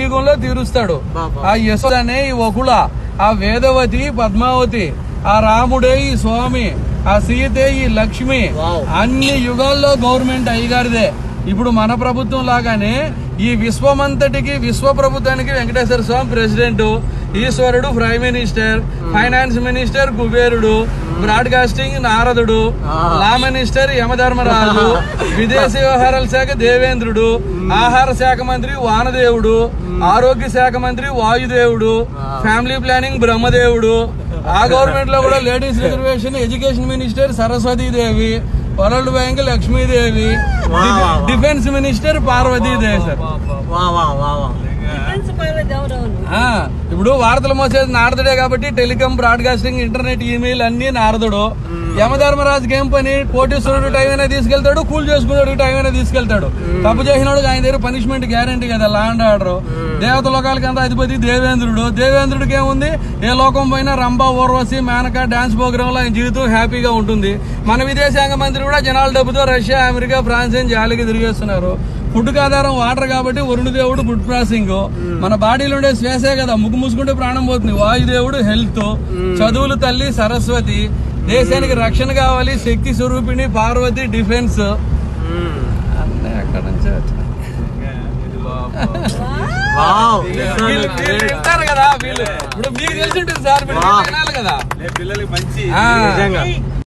కలియుగంలో తీరుస్తాడు బాబా. ఆ యశోదనే ఈ వకుల ఆ వేదవతి పద్మావతి ఆ రాముడే ఈ స్వామి ఆ సీతే ఈ లక్ష్మి వావ్. అన్ని యుగాల్లో గవర్నమెంట్ అయ్యగారిదే ఇప్పుడు మన ప్రభుత్వం లాగానే ఈ విశ్వమంతటికి విశ్వ ప్రభుత్వానికి వెంకటేశ్వర స్వామి ప్రెసిడెంట్ ఈశ్వరుడు ప్రైమ్ మినిస్టర్ ఫైనాన్స్ మినిస్టర్ కుబేరుడు బ్రాడ్కాస్టింగ్ నారదుడు లా మినిస్టర్ యమధర్మరాజు విదేశీ వ్యవహారాల శాఖ దేవేంద్రుడు ఆహార శాఖ మంత్రి వానదేవుడు ఆరోగ్య శాఖ మంత్రి వాయుదేవుడు ఫ్యామిలీ ప్లానింగ్ బ్రహ్మదేవుడు ఆ గవర్నమెంట్ లో కూడా ladies reservation education minister Saraswati Devi world bank Lakshmi Devi వా, వా, వా. డిఫెన్స్ మినిస్టర్ పార్వతీదేవి సార్ వా వా వా వా డిఫెన్స్ పర్లేదు ఎవరెవరు ఆ, ఇప్పుడు వార్తలు మోసేది నారదుడే కాబట్టి టెలికాం బ్రాడ్కాస్టింగ్ ఇంటర్నెట్ ఈమెయిల్ అన్ని నారదుడు యమధర్మరాజుకి ఏం పని కోటేశ్వరుడు టైం అయినా తీసుకెళ్తాడు కూల్ చేసుకున్నాడు టైం అయినా తీసుకెళ్తాడు తప్పు చేసినోడు ఆయన దగ్గర పనిష్మెంట్ గ్యారంటీ కదా లా అండ్ ఆర్డర్ దేవత లోకాలకి అంతా అధిపతి దేవేంద్రుడు దేవేంద్రుడికి ఏముంది ఏ లోకం పైన రంభ ఊర్వశి మేనక డాన్స్ ప్రోగ్రామ్ లో ఆయన జీవితం హ్యాపీగా ఉంటుంది మన విదేశాంగ మంత్రి కూడా జనాల డబ్బుతో రష్యా అమెరికా ఫ్రాన్స్ అని జాలికి తిరిగేస్తున్నారు ఫుడ్ ఆధారం వాటర్ కాబట్టి వరుణ దేవుడు ఫుడ్ ప్రాసెసింగ్ మన బాడీలో ఉండే శ్వాసే కదా ముగ్గు మూసుకుంటే ప్రాణం పోతుంది వాయుదేవుడు హెల్త్ చదువులు తల్లి సరస్వతి దేశానికి రక్షణ కావాలి శక్తి స్వరూపిణి పార్వతి డిఫెన్స్ మ్మ్. అన్నీ అక్కడ నుంచే వచ్చినాయి. వావ్ వీళ్ళు వీళ్ళు వింటారు కదా వీళ్ళు ఇప్పుడు మీకు తెలిసి ఉంటుంది సార్ మీరు వినాలి కదా పిల్లలకి మంచి ఆ. నిజంగా